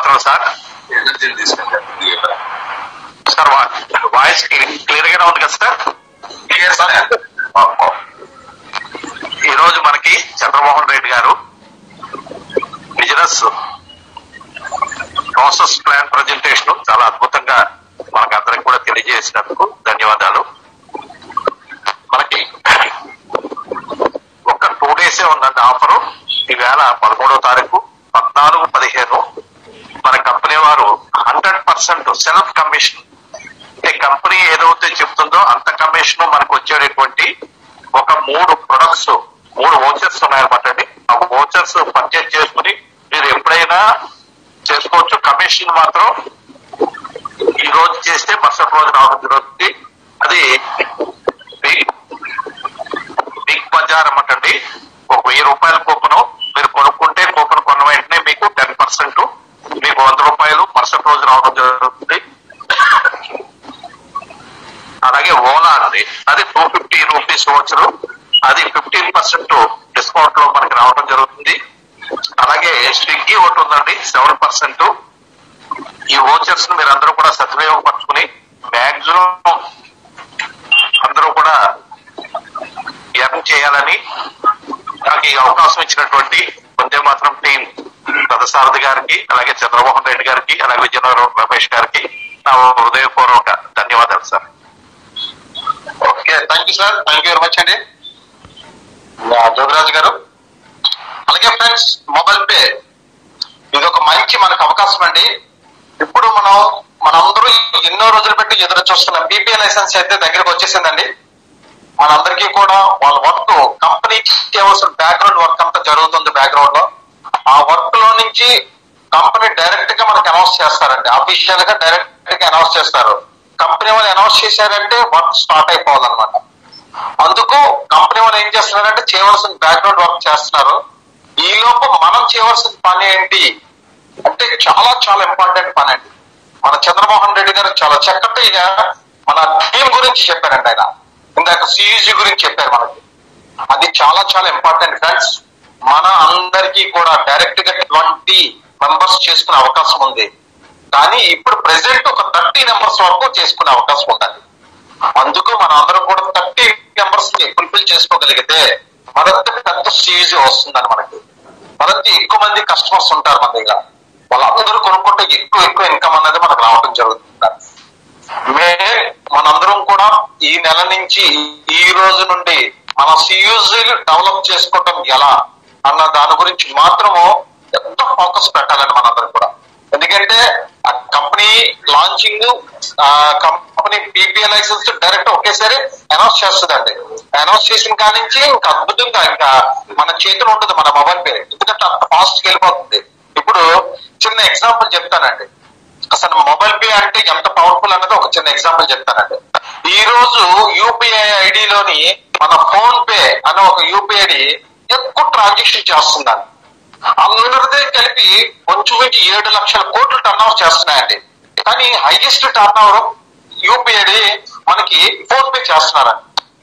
మాత్రం సార్ ఎనర్జీని తీసుకెళ్ళారు సార్ వా- వాయిస్ క్లియర్ గానే ఉంది కదా సార్ క్లియర్ సార్ ఈ రోజు మనకి చంద్రమోహన్ రెడ్డి గారు బిజినెస్ ప్రాసెస్ ప్లాన్ ప్రజెంటేషన్ చాలా అద్భుతంగా మనకు అందరికి కూడా తెలియజేసినందుకు ధన్యవాదాలు మనకి ఒక టూ డేసే ఉందండి ఆఫరు ఈవేళ పదమూడవ తారీఖు పద్నాలుగు పదిహేను మన కంపెనీ వారు హండ్రెడ్ పర్సెంట్ సెల్ఫ్ కమిషన్ అంటే కంపెనీ ఏదైతే చెప్తుందో అంత కమిషన్ మనకు వచ్చేటటువంటి ఒక మూడు ప్రొడక్ట్స్ మూడు ఓచర్స్ ఉన్నాయన్నమాట అండి ఆ ఓచర్స్ పర్చేజ్ చేసుకుని మీరు ఎప్పుడైనా చేసుకోవచ్చు కమిషన్ మాత్రం ఈ రోజు చేస్తే మరుసటి రోజు రావడం జరుగుతుంది అది బిగ్ బిగ్ బజార్ అన్నమాటండి ఒక వెయ్యి రూపాయల కూపన్ మీరు కొనుక్కుంటే కూపన్ కొన్న వెంటనే మీకు టెన్ పర్సెంట్ మీకు వంద రూపాయలు మరుసటి రోజు రావడం జరుగుతుంది అలాగే ఓలా అండి అది టూ ఫిఫ్టీ రూపీస్ వచ్చరు అది ఫిఫ్టీన్ పర్సెంట్ డిస్కౌంట్ లో మనకి రావడం జరుగుతుంది అలాగే స్విగ్గీ ఒకటి ఉందండి సెవెన్ పర్సెంట్ ఈ ఓచర్స్ మీరు అందరూ కూడా సద్వినియోగపరచుకుని మాక్సిమం అందరూ కూడా ఎర్న్ చేయాలని నాకు ఈ అవకాశం ఇచ్చినటువంటి వందే మాత్రం టీం రథసారథి గారికి అలాగే చంద్రమోహన్ రెడ్డి గారికి అలాగే విజయనగరం రమేష్ గారికి నా హృదయపూర్వక ధన్యవాదాలు sir okay thank you sir thank you very much అండి జోగిరాజు గారు అలాగే ఫ్రెండ్స్ మొబైల్ పే ఇది ఒక మంచి మనకు అవకాశం అండి ఇప్పుడు మనం మనందరూ ఎన్నో రోజులు పెట్టి ఎదురు చూస్తున్న పీపీఏ లైసెన్స్ అయితే దగ్గరకు వచ్చేసిందండి మనందరికీ కూడా వాళ్ళ వర్క్ కంపెనీకి చేయవలసిన బ్యాక్గ్రౌండ్ వర్క్ అంతా జరుగుతుంది బ్యాక్గ్రౌండ్ లో ఆ వర్క్ లో నుంచి కంపెనీ డైరెక్ట్ గా మనకి అనౌన్స్ చేస్తారండి అఫీషియల్ గా డైరెక్ట్ గా అనౌన్స్ చేస్తారు కంపెనీ వాళ్ళు అనౌన్స్ చేశారంటే వర్క్ స్టార్ట్ అయిపోవాలన్నమాట అందుకు కంపెనీ వాళ్ళు ఏం చేస్తున్నారంటే చేయవలసిన బ్యాక్గ్రౌండ్ వర్క్ చేస్తున్నారు ఈ లోపు మనం చేయవలసిన పని ఏంటి అంటే చాలా చాలా ఇంపార్టెంట్ పని అండి మన చంద్రమోహన్ రెడ్డి గారు చాలా చక్కటిగా మన టీం గురించి చెప్పారండి ఆయన ఇందాక సిఈజీ గురించి చెప్పారు మనకి అది చాలా చాలా ఇంపార్టెంట్ ఫ్రెండ్స్ మన అందరికీ కూడా డైరెక్ట్ గా ట్వంటీ మెంబర్స్ చేసుకునే అవకాశం ఉంది కానీ ఇప్పుడు ప్రెసెంట్ ఒక థర్టీ నెంబర్స్ వరకు చేసుకునే అవకాశం ఉందండి అందుకు మన అందరం కూడా థర్టీ మెంబర్స్ ని ఫుల్ఫిల్ చేసుకోగలిగితే మరింత పెద్ద సీజీ వస్తుందని మనకి మరింత ఎక్కువ మంది కస్టమర్స్ ఉంటారు మన దగ్గర వాళ్ళందరూ కొనుక్కుంటే ఎక్కువ ఎక్కువ ఇన్కమ్ అనేది మనకు రావడం జరుగుతుంది మే మనందరం కూడా ఈ నెల నుంచి ఈ రోజు నుండి మన సియూజీ డెవలప్ చేసుకోవటం ఎలా అన్న దాని గురించి మాత్రము ఎంత ఫోకస్ పెట్టాలండి మనందరం కూడా ఎందుకంటే ఆ కంపెనీ లాంచింగ్ ఆ కంపెనీ పీపీఏ లైసెన్స్ డైరెక్ట్ ఒకేసారి అనౌన్స్ చేస్తుందండి అనౌన్స్ చేసిన కాడి నుంచి ఇంకా అద్భుతంగా ఇంకా మన చేతిలో ఉంటుంది మన మొబైల్ పే ఎందుకంటే అంత ఫాస్ట్ వెళ్ళిపోతుంది ఇప్పుడు చిన్న ఎగ్జాంపుల్ చెప్తానండి అసలు మొబైల్ పే అంటే ఎంత పవర్ఫుల్ అన్నది ఒక చిన్న ఎగ్జాంపుల్ చెప్తానండి ఈ రోజు యూపీఐ ఐడిలోని మన ఫోన్ పే అనే ఒక యూపీఐ ఎక్కువ ట్రాన్సాక్షన్ చేస్తుందండి అందరిదే కలిపి కొంచెం మించి ఏడు లక్షల కోట్లు టర్న్ ఓవర్ చేస్తున్నాయండి కానీ హైయెస్ట్ టర్న్ ఓవర్ యూపీఐ మనకి ఫోన్ పే చేస్తున్నారండి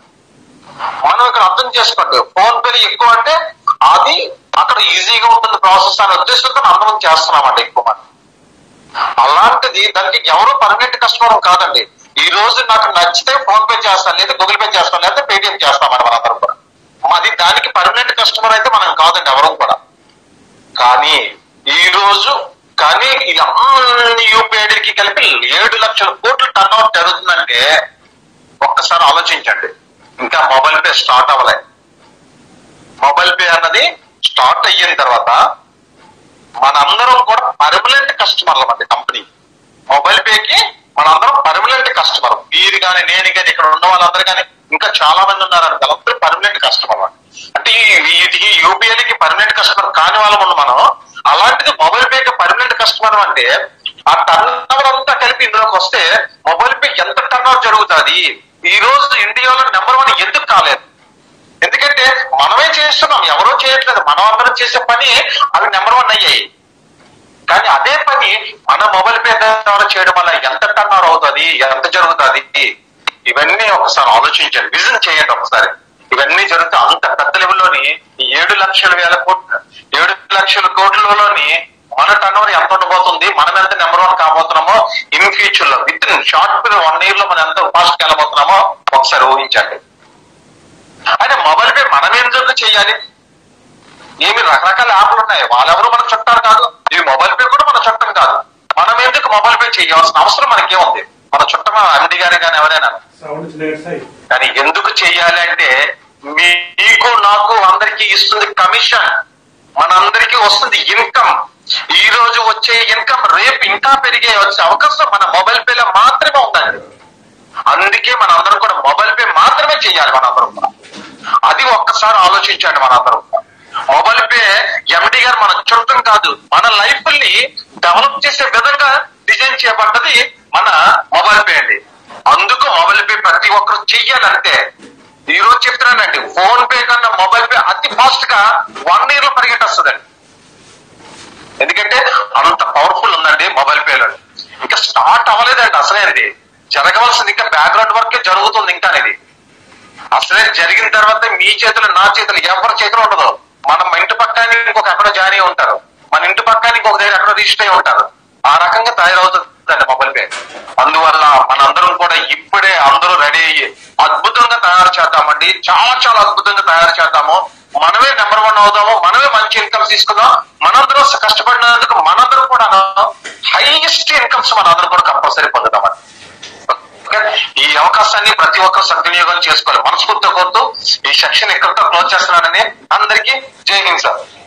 మనం ఇక్కడ అర్థం చేసుకోండి ఫోన్ పే ఎక్కువ అంటే అది అక్కడ ఈజీగా ఉంటుంది ప్రాసెస్ అనే ఉద్దేశంతో అందరం చేస్తున్నామండి ఎక్కువ మంది అలాంటిది దానికి ఎవరు పర్మనెంట్ కస్టమర్ కాదండి ఈ రోజు నాకు నచ్చితే ఫోన్ పే చేస్తాను లేదా గూగుల్ పే చేస్తాను లేదా పేటిఎం చేస్తామని మనందరం కూడా మాది దానికి పర్మనెంట్ కస్టమర్ అయితే మనం కాదండి ఎవరు కూడా కానీ ఈ రోజు కానీ ఈ అన్ని యూపీఐడికి కలిపి ఏడు లక్షల కోట్లు టర్న్ అవుట్ జరుగుతుందంటే ఒక్కసారి ఆలోచించండి ఇంకా మొబైల్ పే స్టార్ట్ అవ్వలే మొబైల్ పే అన్నది స్టార్ట్ అయిన తర్వాత మనందరం కూడా పర్మనెంట్ కస్టమర్ల మధ్య కంపెనీ మొబైల్ పేకి మనందరం పర్మనెంట్ కస్టమర్ మీరు కానీ నేను కానీ ఇక్కడ ఉన్న వాళ్ళందరూ కానీ ఇంకా చాలా మంది ఉన్నారని వాళ్ళందరూ పర్మనెంట్ కస్టమర్ అంటే ఈ వీటికి యూపీఐకి పర్మనెంట్ కస్టమర్ కాని వాళ్ళం ఉన్న మనం అలాంటిది మొబైల్ పేకి పర్మనెంట్ కస్టమర్ అంటే ఆ టర్న్ ఓవర్ అంతా కలిపి ఇందులోకి వస్తే మొబైల్ పే ఎంత టర్న్ ఓవర్ జరుగుతుంది ఈ రోజు ఇండియాలో నెంబర్ వన్ ఎందుకు కాలేదు ఎందుకంటే మనమే చేస్తున్నాం ఎవరో చేయట్లేదు మనం అందరం చేసే పని అవి నెంబర్ వన్ అయ్యాయి కానీ అదే పని మన మొబైల్ పే ద్వారా చేయడం వల్ల ఎంత టర్న్ అవుతుంది ఎంత జరుగుతుంది ఇవన్నీ ఒకసారి ఆలోచించండి విజన్ చేయండి ఒకసారి ఇవన్నీ జరిగితే అంత పెద్ద లెవెల్లోని ఈ ఏడు లక్షల వేల కోట్లు ఏడు లక్షల కోట్లలోని మన టర్న్ ఓవర్ ఎంత ఉండబోతుంది మనం ఎంత నెంబర్ వన్ కాబోతున్నామో ఇన్ ఫ్యూచర్ లో with in short period one year లో మనం ఎంత ఫాస్ట్ వెళ్ళబోతున్నామో ఒకసారి ఊహించండి అయితే మొబైల్ పే మనం ఎందుకు చేయాలి ఏమి రకరకాల యాప్లు ఉన్నాయి వాళ్ళెవరు మన చుట్టాలు కాదు ఈ మొబైల్ పే కూడా మన చుట్టం కాదు మనం ఎందుకు మొబైల్ పే చేయాల్సిన అవసరం మనకేముంది మన చుట్టం అండి గారి కానీ ఎవరైనా సౌండ్ లేట్స్ అయ్యి కానీ ఎందుకు చెయ్యాలి అంటే మీకు నాకు అందరికి ఇస్తుంది కమిషన్ మనందరికీ వస్తుంది ఇన్కమ్ ఈ రోజు వచ్చే ఇన్కమ్ రేపు ఇంకా పెరిగే వచ్చే అవకాశం మన మొబైల్ పేలో మాత్రమే ఉందండి అందుకే మనందరం కూడా మొబైల్ పే మాత్రమే చేయాలి మనందరం కూడా. అది ఒక్కసారి ఆలోచించండి మనందరం కూడా. మొబైల్ పే ఎండి గారు మన చుట్టం కాదు మన లైఫ్ ని డెవలప్ చేసే విధంగా డిజైన్ చేయబడ్డది మన మొబైల్ పే అండి అందుకు మొబైల్ పే ప్రతి ఒక్కరు చెయ్యాలంటే ఈ రోజు చెప్తున్నానండి ఫోన్ పే కన్నా మొబైల్ పే అతి ఫాస్ట్ గా వన్ ఇయర్ లో పరిగెట్టొస్తుందండి ఎందుకంటే అంత పవర్ఫుల్ ఉందండి మొబైల్ పేలో ఇంకా స్టార్ట్ అవ్వలేదండి అసలే ఇది జరగవలసింది ఇంకా బ్యాక్గ్రౌండ్ వర్క్ జరుగుతుంది ఇంకా ఇది అసలే జరిగిన తర్వాత మీ చేతులు నా చేతులు ఎవరి చేతులు ఉండదు మనం ఇంటి పక్కన ఇంకొక ఎక్కడో జాయిన్ అయి ఉంటారు మన ఇంటి పక్కన ఇంకొక దగ్గర ఎక్కడో రిజిస్టర్ అయి ఉంటారు ఆ రకంగా తయారవుతుందండి మొబైల్ పే అందువల్ల మనందరం కూడా ఇప్పుడే అందరూ రెడీ అయ్యి అద్భుతంగా తయారు చేద్దామండి చాలా చాలా అద్భుతంగా తయారు చేద్దాము మనమే నెంబర్ వన్ అవుదాము మనమే మంచి ఇన్కమ్ తీసుకుందాం మనందరం కష్టపడినందుకు మనందరం కూడా హైయెస్ట్ ఇన్కమ్స్ మనందరం కూడా కంపల్సరీ పొందుదామండి ఓకే? ఈ అవకాశాన్ని ప్రతి ఒక్కరు సద్వినియోగం చేసుకోవాలి మనస్ఫూర్తిగా కోరుతూ ఈ సెక్షన్ ఎక్కడితో క్లోజ్ చేస్తున్నానని అందరికీ జై హింద్ సార్